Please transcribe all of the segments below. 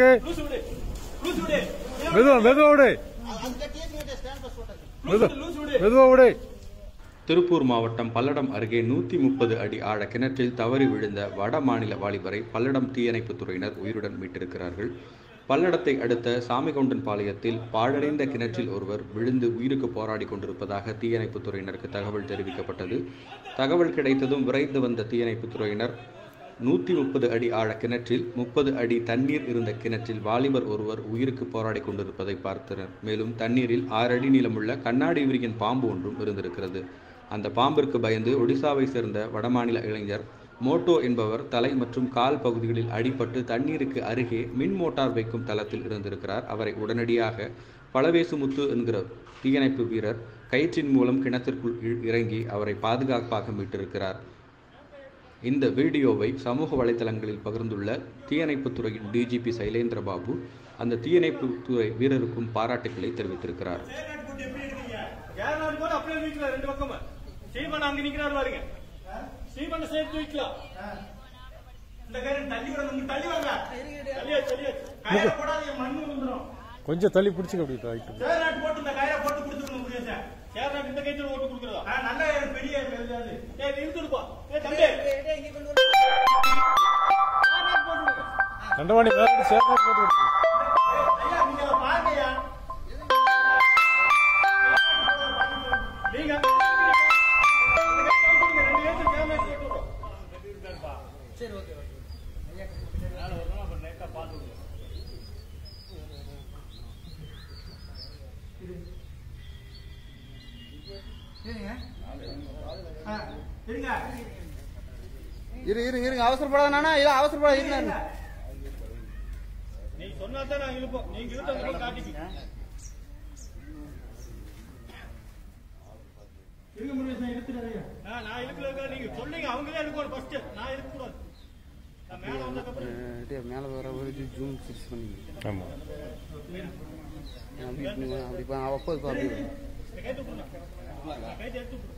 லூசு விடு லூசு விடு மெதுவா மெதுவா விடு மெதுவா லூசு விடு மெதுவா விடு திருப்பூர் மாவட்டம் பல்லடம் அருகே நூற்றி முப்பது அடி ஆழ கிணற்றில் தவறி விழுந்த வட மாநில வாலிபரை பல்லடம் தீயணைப்புத் துறையினர் உயிருடன் மீட்டிருக்கிறார்கள் பல்லடத்தை அடுத்த சாமிகவுண்டன் பாளையத்தில் பாழடைந்த கிணற்றில் ஒருவர் விழுந்து உயிருக்கு போராடி கொண்டிருப்பதாக தீயணைப்புத் துறையினருக்கு தகவல் தெரிவிக்கப்பட்டது தகவல் கிடைத்ததும் விரைந்து வந்த தீயணைப்புத் துறையினர் நூற்றி முப்பது அடி ஆழ கிணற்றில் முப்பது அடி தண்ணீர் இருந்த கிணற்றில் வாலிபர் ஒருவர் உயிருக்கு போராடி கொண்டிருப்பதை பார்த்தனர் மேலும் தண்ணீரில் ஆறு அடி நீளமுள்ள கண்ணாடி விரியின் பாம்பு ஒன்றும் இருந்திருக்கிறது அந்த பாம்பிற்கு பயந்து ஒடிசாவை சேர்ந்த வடமாநில இளைஞர் மோட்டோ என்பவர் தலை மற்றும் கால் பகுதிகளில் அடிபட்டு தண்ணீருக்கு அருகே மின் மோட்டார் வைக்கும் தளத்தில் இருந்திருக்கிறார் அவரை உடனடியாக பழவேசுமுத்து என்கிற தீயணைப்பு வீரர் கயிற்றின் மூலம் கிணத்திற்குள் இ- இறங்கி அவரை பாதுகாப்பாக மீட்டிருக்கிறார் இந்த வீடியோவை சமூக வலைதளங்களில் பகிர்ந்துள்ள தீயணைப்புத் துறையின் டிஜிபி சைலேந்திர பாபு அந்த தீயணைப்புத் துறை வீரருக்கும் பாராட்டுக்களை தெரிவித்திருக்கிறார் சேநாட்டு கூட்டு எப்படி எடுத்தீங்க கேரளாடு கூட அப்படியே நிக்கலாம் ரெண்டு பக்கமும் சீமன் அங்க நிக்கிறாரு பாருங்க சீமனை சேர்த்து வைக்கலாம் இந்த கயிறு தள்ளி விட நீங்க தள்ளி வாங்க தள்ளியா தள்ளியா கயிறை போடாதீங்க மண்ணு வந்துடும் கொஞ்சம் தள்ளி பிடிச்சிக்க அப்படி ரைட்டு சேரநாட்டு போட்டு இந்த கயிறை போட்டு கொடுத்துருங்க முடியும் சார் சேரநாட்டு இந்த கயிற்று ஓட்டு கொடுக்குறதா ஆ, நல்ல பெரிய இது. ஏய் இழுத்துடுப்பா ஏ தம்பி சேரநாட்டு போட்டு விடு. தண்டவாணி மேலே சேர்ந்து போட்டு விடு. ஐயா நீங்க அதை பாருங்கய்யா நீங்க இந்த கயித்தை அவுத்துடுங்க. ரெண்டு கயித்தை சேரநாட்டு போட்டு விடுறோம். ஆ, இருங்க இரு இரு இருங்க அவசரப்படாதானா இல்ல அவசரப்படாத இருங்க நீங்க சொன்னா தான் நாங்க இழுப்போம் நீங்க இழுத்த காட்டிப்பீங்க இருங்க முருகேசன் இழுத்துறாரு நான் இழுக்கல நீங்க சொல்லுங்க அவங்களே எடுக்கணும் ஃபர்ஸ்ட் நான் இழுக்க கூடாது நான் மேல வந்ததுக்கப்புறம் மேல வர ஒரு ஜூம் ஃபிக்ஸ் பண்ணி ஆமா அப்படி இப்படி அப்படி பா- அப்போ இப்போ அப்படி வரும். இந்த கைத்து விட்டுருங்க கைத்து எடுத்து விட்டுரு.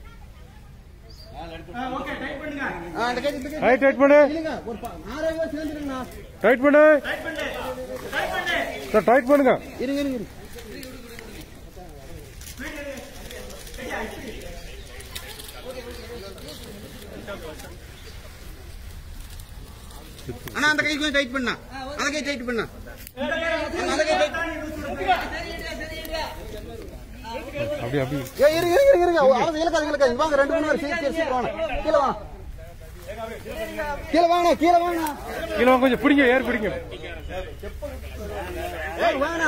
ஆ, ஓகே டைட் பண்ணுங்க ஆ இந்த கைது இந்த கைது ரைட் ரைட் பண்ணு இல்லைங்க ஒரு பா- ஆறாயிரம் ரூபாய் சேர்ந்துருங்கண்ணா ரைட் பண்ணு டைட் பண்ணு டைட் பண்ணு சார் டைட் பண்ணுங்க இருங்க இருங்க இருங்க அண்ணா அந்த கை கொஞ்சம் டைட் பண்ணா அந்த கை டைட் பண்ணா அந்த கை டைட் அப்படி அப்படி ஏ இருங்க இருங்க இருங்க இருங்க அவசரம் இலக்காது இலக்காது வாங்க ரெண்டு மூணு பேர் சீக்கிரம் சீக்கிரம் வாங்க கீழே வாங்க கீழே வாங்க கீழே வாங்க கீழே வாங்க, கொஞ்சம் பிடிங்க ஏர் பிடிங்க வாங்க